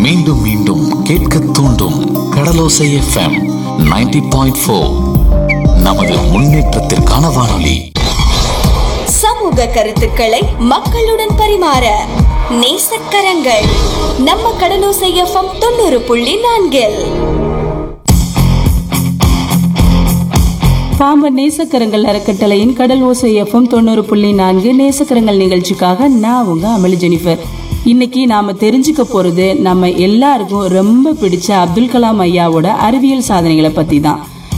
மீண்டும் மீண்டும் கேட்க தூண்டும் கடலோசை எஃப்எம் 90.4 பாயிண்ட் நமது முன்னேற்றத்திற்கான வானொலி சமூக கருத்துக்களை மக்களுடன் பரிமாற நேசக்கரங்கள் நம்ம கடலோசை எஃப்எம் தொண்ணூறு புள்ளி நான்கில் பாம்பன் நேசக்கரங்கள் அறக்கட்டளையின் கடல் ஓசை எஃப்எம் தொண்ணூறு புள்ளி நான்கு நேசக்கரங்கள் நிகழ்ச்சிக்காக நான் உங்க அமளி ஜெனிஃபர் இன்னைக்கு நாம தெரிஞ்சுக்க போறது நம்ம எல்லாருக்கும் ரொம்ப பிடிச்ச அப்துல் கலாம் ஐயாவோட அறிவியல் சாதனைகளை பத்தி தான்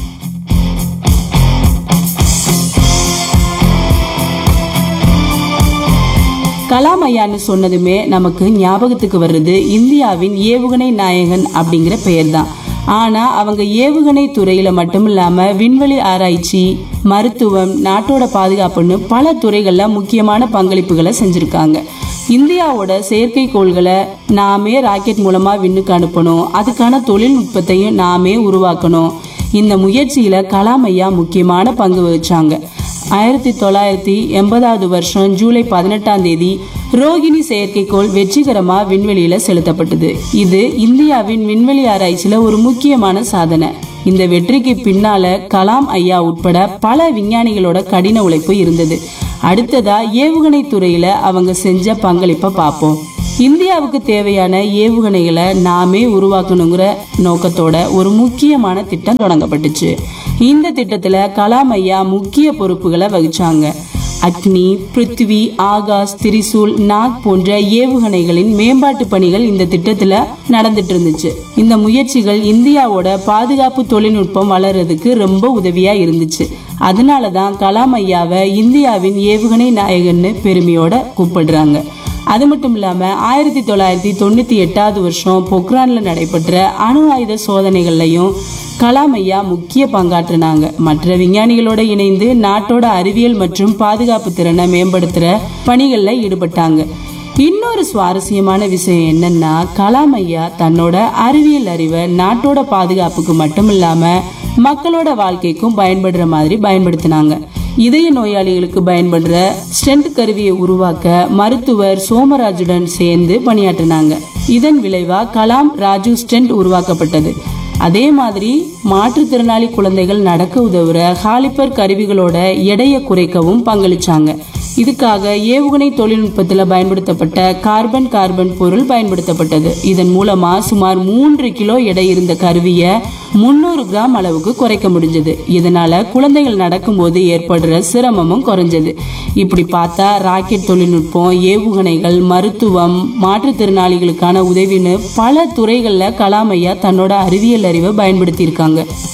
கலாம் ஐயான்னு சொன்னதுமே நமக்கு ஞாபகத்துக்கு வர்றது இந்தியாவின் ஏவுகணை நாயகன் அப்படிங்கிற பெயர் தான் ஆனா அவங்க ஏவுகணை துறையில மட்டும் இல்லாம விண்வெளி ஆராய்ச்சி மருத்துவம் நாட்டோட பாதுகாப்புன்னு பல துறைகள்ல முக்கியமான பங்களிப்புகளை செஞ்சிருக்காங்க இந்தியாவோட செயற்கைக்கோள்களை நாமே ராக்கெட் மூலமா விண்ணுக்கு அனுப்பணும் அதுக்கான தொழில்நுட்பத்தையும் நாமே உருவாக்கணும் இந்த முயற்சியில கலாம் ஐயா முக்கியமான பங்கு வகிச்சாங்க ஆயிரத்தி தொள்ளாயிரத்தி எண்பதாவது வருஷம் ஜூலை பதினெட்டாம் தேதி ரோகிணி செயற்கைக்கோள் வெற்றிகரமா விண்வெளியில செலுத்தப்பட்டது இது இந்தியாவின் விண்வெளி ஆராய்ச்சியில ஒரு முக்கியமான சாதனை இந்த வெற்றிக்கு பின்னால கலாம் ஐயா உட்பட பல விஞ்ஞானிகளோட கடின உழைப்பு இருந்தது அடுத்ததா ஏவுகணை துறையில அவங்க செஞ்ச பங்களிப்பை பார்ப்போம் இந்தியாவுக்கு தேவையான ஏவுகணைகளை நாமே உருவாக்கணுங்கிற நோக்கத்தோட ஒரு முக்கியமான திட்டம் தொடங்கப்பட்டுச்சு இந்த திட்டத்துல கலாம் ஐயா முக்கிய பொறுப்புகளை வகிச்சாங்க அக்னி பிருத்வி ஆகாஷ் திரிசூல் நாக் போன்ற ஏவுகணைகளின் மேம்பாட்டு பணிகள் இந்த திட்டத்துல நடந்துட்டு இருந்துச்சு இந்த முயற்சிகள் இந்தியாவோட பாதுகாப்பு தொழில்நுட்பம் வளர்றதுக்கு ரொம்ப உதவியா இருந்துச்சு அதனாலதான் கலாம் ஐயாவை இந்தியாவின் ஏவுகணை நாயகன்னு பெருமையோட கூப்பிடுறாங்க அது மட்டும் இல்லாம ஆயிரத்தி தொள்ளாயிரத்தி தொண்ணூத்தி எட்டாவது வருஷம் பொக்ரான்ல நடைபெற்ற அணு ஆயுத சோதனைகள்லையும் கலாம் ஐயா முக்கிய பங்காற்றினாங்க மற்ற விஞ்ஞானிகளோட இணைந்து நாட்டோட அறிவியல் மற்றும் பாதுகாப்பு திறனை மேம்படுத்துற பணிகள்ல ஈடுபட்டாங்க இன்னொரு சுவாரஸ்யமான விஷயம் என்னன்னா கலாம் ஐயா தன்னோட அறிவியல் அறிவை நாட்டோட பாதுகாப்புக்கு மட்டும் இல்லாம மக்களோட வாழ்க்கைக்கும் பயன்படுற மாதிரி பயன்படுத்தினாங்க இதய நோயாளிகளுக்கு பயன்படுற ஸ்டென்ட் கருவியை உருவாக்க மருத்துவர் சோமராஜுடன் சேர்ந்து பணியாற்றினாங்க இதன் விளைவா கலாம் ராஜு ஸ்டென்ட் உருவாக்கப்பட்டது அதே மாதிரி மாற்றுத்திறனாளி குழந்தைகள் நடக்க உதவுற ஹாலிப்பர் கருவிகளோட எடையை குறைக்கவும் பங்களிச்சாங்க இதுக்காக ஏவுகணை தொழில்நுட்பத்தில் பயன்படுத்தப்பட்ட கார்பன் கார்பன் பொருள் பயன்படுத்தப்பட்டது இதன் மூலமா சுமார் மூன்று கிலோ எடை இருந்த கருவியை முன்னூறு கிராம் அளவுக்கு குறைக்க முடிஞ்சது இதனால குழந்தைகள் நடக்கும்போது ஏற்படுற சிரமமும் குறைஞ்சது இப்படி பார்த்தா ராக்கெட் தொழில்நுட்பம் ஏவுகணைகள் மருத்துவம் மாற்றுத்திறனாளிகளுக்கான உதவின்னு பல துறைகள்ல கலாம் ஐயா தன்னோட அறிவியல் அறிவை பயன்படுத்தியிருக்காங்க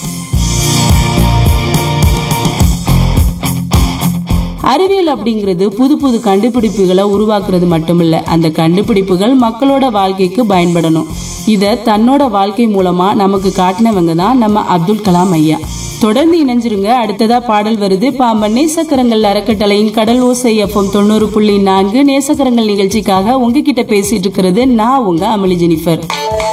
அறிவியல் அப்படிங்கிறது புது புது கண்டுபிடிப்புகளை உருவாக்குறது மட்டுமில்ல அந்த கண்டுபிடிப்புகள் மக்களோட வாழ்க்கைக்கு பயன்படணும் இத தன்னோட வாழ்க்கை மூலமா நமக்கு காட்டினவங்க தான் நம்ம அப்துல் கலாம் ஐயா தொடர்ந்து இணைஞ்சிருங்க அடுத்ததா பாடல் வருது பாம்பன் நேசக்கரங்கள் அறக்கட்டளையின் கடல் ஓசை எஃப்எம் தொண்ணூறு புள்ளி நான்கு நேசக்கரங்கள் நிகழ்ச்சிக்காக உங்ககிட்ட பேசிட்டு இருக்கிறது நான் உங்க அமளி ஜெனிஃபர்